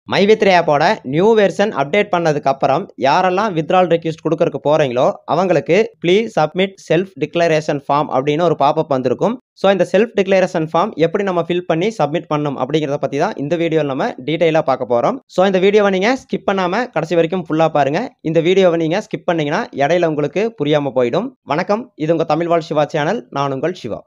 மைவித்ரி ஆப்போட new version update பண்ணதுக்கு அப்புறம் யாரெல்லாம் வித்ட்ரால் ரெக்வஸ்ட் கொடுக்கறக்கு போறீங்களோ அவங்களுக்கு please submit self declaration form அப்படின்னு ஒரு பாப்பப் வந்திருக்கும் ஸோ இந்த செல்ஃப் டிக்ளரேஷன் ஃபார்ம் எப்படி நம்ம ஃபில் பண்ணி சப்மிட் பண்ணணும் அப்படிங்கிறத பற்றி தான் இந்த வீடியோவில் நம்ம டீட்டெயிலாக பார்க்க போகிறோம் ஸோ இந்த வீடியோவை நீங்கள் ஸ்கிப் பண்ணாமல் கடைசி வரைக்கும் ஃபுல்லாக பாருங்கள் இந்த வீடியோவை நீங்கள் ஸ்கிப் பண்ணீங்கன்னா இடையில உங்களுக்கு புரியாமல் போயிடும் வணக்கம் இது உங்கள் தமிழ் வாழ் சிவா சேனல் நான் உங்கள் சிவா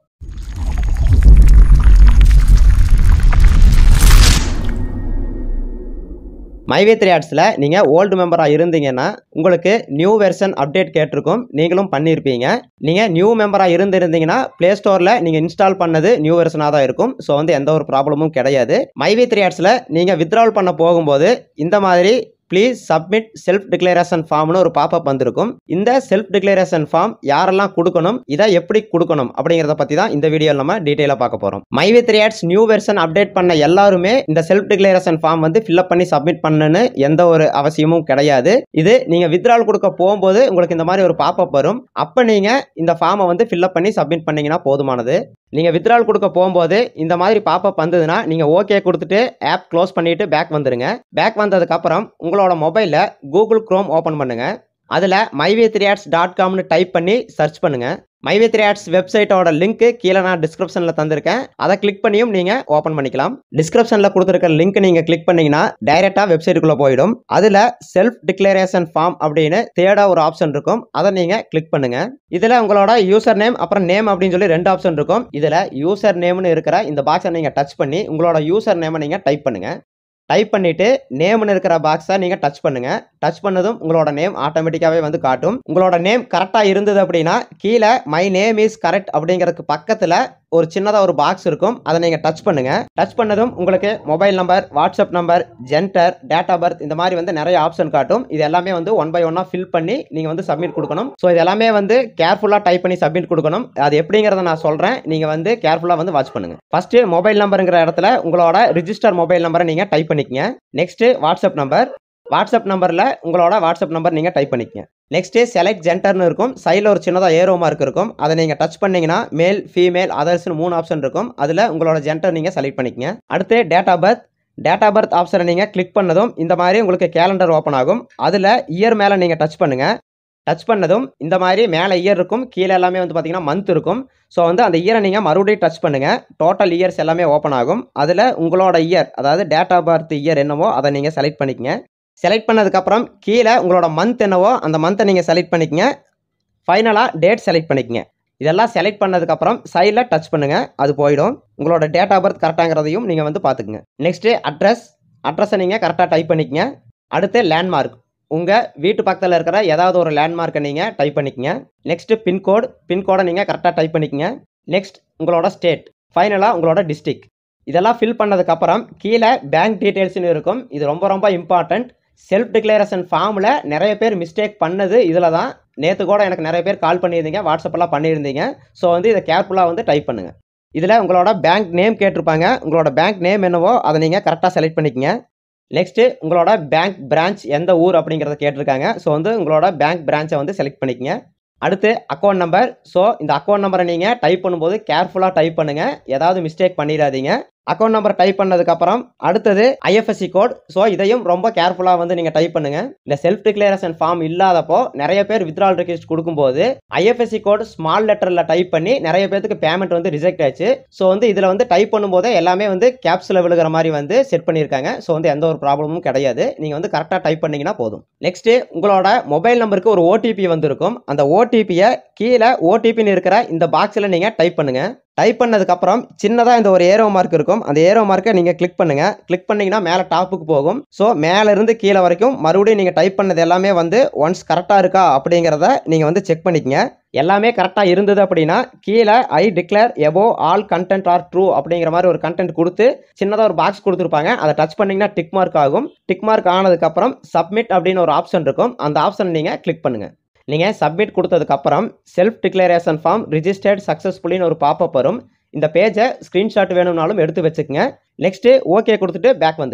மைவே த்ரீ ஆட்ஸில் நீங்கள் ஓல்டு மெம்பராக இருந்தீங்கன்னா உங்களுக்கு நியூ வெர்ஷன் அப்டேட் கேட்டிருக்கும் நீங்களும் பண்ணியிருப்பீங்க நீங்கள் நியூ மெம்பராக இருந்திருந்தீங்கன்னா ப்ளே ஸ்டோரில் நீங்கள் இன்ஸ்டால் பண்ணது நியூ வெர்ஷனாக தான் இருக்கும் ஸோ வந்து எந்த ஒரு ப்ராப்ளமும் கிடையாது மைவே த்ரீ ஆட்ஸில் நீங்கள் வித்ட்ரால் பண்ண போகும்போது இந்த மாதிரி ப்ளீஸ் சப்மிட் செல்ஃப் டிக்ளரேஷன் ஃபார்ம்னு ஒரு பாப்பப் வந்திருக்கும் இந்த செல்ஃப் டிக்ளரேஷன் ஃபார்ம் யாரெல்லாம் கொடுக்கணும் இதை எப்படி கொடுக்கணும் அப்படிங்கிறத பற்றி தான் இந்த வீடியோவில் நம்ம டீட்டெயிலாக பார்க்க போகிறோம் my V three ads new version update பண்ண எல்லாருமே இந்த செல்ஃப் டிக்ளரேஷன் ஃபார்ம் வந்து ஃபில்அப் பண்ணி சப்மிட் பண்ணணும்னு எந்த ஒரு அவசியமும் கிடையாது இது நீங்கள் வித்ட்ரால் கொடுக்க போகும்போது உங்களுக்கு இந்த மாதிரி ஒரு பாப்பப் வரும் அப்போ நீங்கள் இந்த ஃபார்மை வந்து ஃபில்அப் பண்ணி சப்மிட் பண்ணீங்கன்னா போதுமானது நீங்கள் வித்ட்ரால் கொடுக்க போகும்போது இந்த மாதிரி பாப்பப் வந்ததுன்னா நீங்கள் ஓகே கொடுத்துட்டு ஆப் க்ளோஸ் பண்ணிவிட்டு பேக் வந்துடுங்க பேக் வந்ததுக்கப்புறம் உங்களோட மொபைலில் கூகுள் க்ரோம் ஓப்பன் பண்ணுங்கள் அதில் மைவே த்ரீ ஆட்ஸ் டாட் காம்னு டைப் பண்ணி சர்ச் பண்ணுங்கள் மைவே த்ரீ ஆட்ஸ் வெப்சைட்டோட லிங்க் கீழே நான் டிஸ்கிரிப்ஷனில் தந்திருக்கேன் அதை கிளிக் பண்ணியும் நீங்கள் ஓப்பன் பண்ணிக்கலாம் டிஸ்கிரிப்ஷனில் கொடுத்துருக்க லிங்க் நீங்கள் கிளிக் பண்ணீங்கன்னா டைரெக்டாக வெப்சைட்டுக்குள்ளே போயிடும் அதில் செல்ஃப் டிக்ளரேஷன் ஃபார்ம் அப்படின்னு தேர்டாக ஒரு ஆப்ஷன் இருக்கும் அதை நீங்கள் கிளிக் பண்ணுங்கள் இதில் உங்களோட யூசர் நேம் அப்புறம் நேம் அப்படின்னு சொல்லி ரெண்டு ஆப்ஷன் இருக்கும் இதில் யூசர் நேம்னு இருக்கிற இந்த பாக்ஸை நீங்கள் டச் பண்ணி உங்களோட யூசர் நேமை நீங்கள் டைப் பண்ணுங்கள் டைப் பண்ணிட்டு நேம்னு இருக்கிற பாக்ஸை நீங்கள் டச் பண்ணுங்க டச் பண்ணதும் உங்களோட நேம் ஆட்டோமேட்டிக்காகவே வந்து காட்டும் உங்களோட நேம் கரெக்டாக இருந்தது அப்படின்னா கீழே மை நேம் இஸ் கரெக்ட் அப்படிங்கிறதுக்கு பக்கத்தில் ஒரு சின்னதாக ஒரு பாக்ஸ் இருக்கும் அதை நீங்கள் டச் பண்ணுங்க டச் பண்ணதும் உங்களுக்கு mobile number WhatsApp number gender date of birth இந்த மாதிரி வந்து நிறைய ஆப்ஷன் காட்டும் இது எல்லாமே வந்து ஒன் பை ஒன்னாக ஃபில் பண்ணி நீங்கள் வந்து சப்மிட் கொடுக்கணும் ஸோ இது எல்லாமே வந்து கேர்ஃபுல்லாக டைப் பண்ணி சப்மிட் கொடுக்கணும் அது எப்படிங்கிறத நான் சொல்கிறேன் நீங்கள் வந்து கேர்ஃபுல்லாக வந்து வாட்ச் பண்ணுங்க ஃபஸ்ட்டு மொபைல் நம்பருங்கிற இடத்துல உங்களோட ரிஜிஸ்டர் மொபைல் நம்பரை நீங்கள் டைப் பண்ணிக்கங்க நெக்ஸ்ட்டு வாட்ஸ்அப் நம்பர் வாட்ஸ்அப் நம்பரில் உங்களோட வாட்ஸ்அப் நம்பர் நீங்கள் டைப் பண்ணிக்கங்க நெக்ஸ்ட்டு செலக்ட் ஜென்டர்னு இருக்கும் சைடில் ஒரு சின்னதாக ஏரோ மார்க் இருக்கும் அதை நீங்கள் டச் பண்ணீங்கன்னா மேல் ஃபீமேல் அதர்ஸ்னு மூணு ஆப்ஷன் இருக்கும் அதில் உங்களோட ஜென்டர் நீங்கள் செலக்ட் பண்ணிக்கங்க அடுத்து date of birth date of birth ஆப்ஷனை நீங்கள் கிளிக் பண்ணதும் இந்த மாதிரி உங்களுக்கு கேலண்டர் ஓப்பன் ஆகும் அதில் இயர் மேலே நீங்கள் டச் பண்ணுங்கள் டச் பண்ணதும் இந்த மாதிரி மேலே இயர் இருக்கும் கீழே எல்லாமே வந்து பார்த்தீங்கன்னா மந்த் இருக்கும் ஸோ வந்து அந்த இயரை நீங்கள் மறுபடியும் டச் பண்ணுங்கள் டோட்டல் இயர்ஸ் எல்லாமே ஓப்பன் ஆகும் அதில் உங்களோட இயர் அதாவது டேட் ஆஃப் பர்த் இயர் என்னவோ அதை நீங்கள் செலக்ட் பண்ணிக்கங்க செலக்ட் பண்ணதுக்கப்புறம் கீழே உங்களோட மந்த் என்னவோ அந்த மந்த்தை நீங்கள் செலக்ட் பண்ணிக்கங்க ஃபைனலாக டேட் செலக்ட் பண்ணிக்கங்க இதெல்லாம் செலக்ட் பண்ணதுக்கப்புறம் சைடில் டச் பண்ணுங்கள் அது போயிடும் உங்களோட டேட் ஆஃப் பர்த் கரெக்டாங்கிறதையும் நீங்கள் வந்து பார்த்துக்குங்க நெக்ஸ்ட்டு அட்ரஸ் அட்ரஸை நீங்கள் கரெக்டாக டைப் பண்ணிக்கங்க அடுத்து லேண்ட்மார்க் உங்கள் வீட்டு பக்கத்தில் இருக்கிற ஏதாவது ஒரு லேண்ட்மார்க்கை நீங்கள் டைப் பண்ணிக்கங்க நெக்ஸ்ட்டு பின்கோடு பின்கோடை நீங்கள் கரெக்டாக டைப் பண்ணிக்கங்க நெக்ஸ்ட் உங்களோட ஸ்டேட் ஃபைனலாக உங்களோட டிஸ்ட்ரிக் இதெல்லாம் ஃபில் பண்ணதுக்கப்புறம் கீழே பேங்க் டீட்டெயில்ஸ்னு இருக்கும் இது ரொம்ப ரொம்ப இம்பார்ட்டண்ட் செல்ஃப் டிக்ளரேஷன் ஃபார்மில் நிறைய பேர் மிஸ்டேக் பண்ணது இதில் தான் நேற்று கூட எனக்கு நிறைய பேர் கால் பண்ணியிருந்தீங்க வாட்ஸ்அப்பெல்லாம் பண்ணியிருந்தீங்க ஸோ வந்து இதை கேர்ஃபுல்லாக வந்து டைப் பண்ணுங்கள் இதில் உங்களோட பேங்க் நேம் கேட்டிருப்பாங்க உங்களோட பேங்க் நேம் என்னவோ அதை நீங்கள் கரெக்டாக செலக்ட் பண்ணிக்கங்க நெக்ஸ்ட்டு உங்களோட பேங்க் பிரான்ச் எந்த ஊர் அப்படிங்கிறத கேட்டிருக்காங்க ஸோ வந்து உங்களோட பேங்க் பிரான்ச்சை வந்து செலக்ட் பண்ணிக்கங்க அடுத்து அக்கௌண்ட் நம்பர் ஸோ இந்த அக்கௌண்ட் நம்பரை நீங்கள் டைப் பண்ணும்போது கேர்ஃபுல்லாக டைப் பண்ணுங்கள் ஏதாவது மிஸ்டேக் பண்ணிடாதீங்க அக்கௌண்ட் நம்பர் டைப் பண்ணதுக்கப்புறம் அடுத்தது ஐஎஃப்எஸ்சி கோட் ஸோ இதையும் ரொம்ப கேர்ஃபுல்லாக வந்து நீங்கள் டைப் பண்ணுங்கள் இந்த செல்ஃப் டிக்ளரேஷன் ஃபார்ம் இல்லாதப்போ நிறைய பேர் வித்ட்ரால் ரிக்வெஸ்ட் கொடுக்கும்போது ஐஎஃப்எஸ்சி கோட் ஸ்மால் லெட்டரில் டைப் பண்ணி நிறைய பேருக்கு பேமெண்ட் வந்து ரிஜெக்ட் ஆச்சு ஸோ வந்து இதில் வந்து டைப் பண்ணும்போதே எல்லாமே வந்து கேப்ஸில் விழுகிற மாதிரி வந்து செட் பண்ணியிருக்காங்க ஸோ வந்து எந்த ஒரு ப்ராப்ளமும் கிடையாது நீங்கள் வந்து கரெக்டாக டைப் பண்ணிங்கன்னா போதும் நெக்ஸ்ட்டு உங்களோட மொபைல் நம்பருக்கு ஒரு ஓடிபி வந்திருக்கும் அந்த ஓடிபியை கீழே ஓடிபின்னு இருக்கிற இந்த பாக்ஸில் நீங்கள் டைப் பண்ணுங்கள் டைப் பண்ணதுக்கப்புறம் சின்னதாக இந்த ஒரு ஏரோ மார்க் இருக்கும் அந்த ஏரோ மார்க்கை நீங்கள் கிளிக் பண்ணுங்கள் கிளிக் பண்ணிங்கன்னா மேலே டாப்புக்கு போகும் ஸோ மேலேருந்து கீழே வரைக்கும் மறுபடியும் நீங்கள் டைப் பண்ணது எல்லாமே வந்து ஒன்ஸ் கரெக்டாக இருக்கா அப்படிங்கிறத நீங்கள் வந்து செக் பண்ணிக்கங்க எல்லாமே கரெக்டாக இருந்தது அப்படின்னா கீழே I declare above all content are true அப்படிங்கிற மாதிரி ஒரு கண்டென்ட் கொடுத்து சின்னதாக ஒரு பாக்ஸ் கொடுத்துருப்பாங்க அதை டச் பண்ணிங்கன்னா டிக் மார்க் ஆகும் டிக் மார்க் ஆனதுக்கப்புறம் சப்மிட் அப்படின்னு ஒரு ஆப்ஷன் இருக்கும் அந்த ஆப்ஷனை நீங்கள் கிளிக் பண்ணுங்கள் நீங்கள் சப்மிட் கொடுத்ததுக்கப்புறம் செல்ஃப் டிக்ளரேஷன் ஃபார்ம் ரிஜிஸ்டர்ட் சக்ஸஸ்ஃபுல்லின்னு ஒரு பாப்பப் வரும் இந்த பேஜை ஸ்க்ரீன்ஷாட் வேணும்னாலும் எடுத்து வச்சுக்கோங்க நெக்ஸ்ட்டு ஓகே கொடுத்துட்டு பேக் வந்துருங்க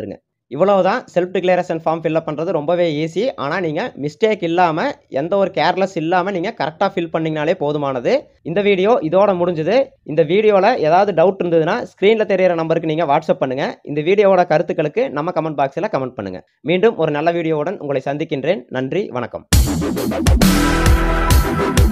இவ்வளவுதான் செல்ஃப் டிக்ளரேஷன் ஃபார்ம் ஃபில்அப் பண்ணுறது ரொம்பவே ஈஸி ஆனால் நீங்கள் மிஸ்டேக் இல்லாமல் எந்த ஒரு கேர்லெஸ் இல்லாமல் நீங்கள் கரெக்டாக ஃபில் பண்ணிங்கனாலே போதுமானது இந்த வீடியோ இதோட முடிஞ்சுது இந்த வீடியோவில் ஏதாவது டவுட் இருந்ததுன்னா ஸ்க்ரீனில் தெரியிற நம்பருக்கு நீங்கள் வாட்ஸ்அப் பண்ணுங்கள் இந்த வீடியோவோட கருத்துக்களுக்கு நம்ம கமெண்ட் பாக்ஸில் கமெண்ட் பண்ணுங்கள் மீண்டும் ஒரு நல்ல வீடியோவுடன் உங்களை சந்திக்கின்றேன் நன்றி வணக்கம்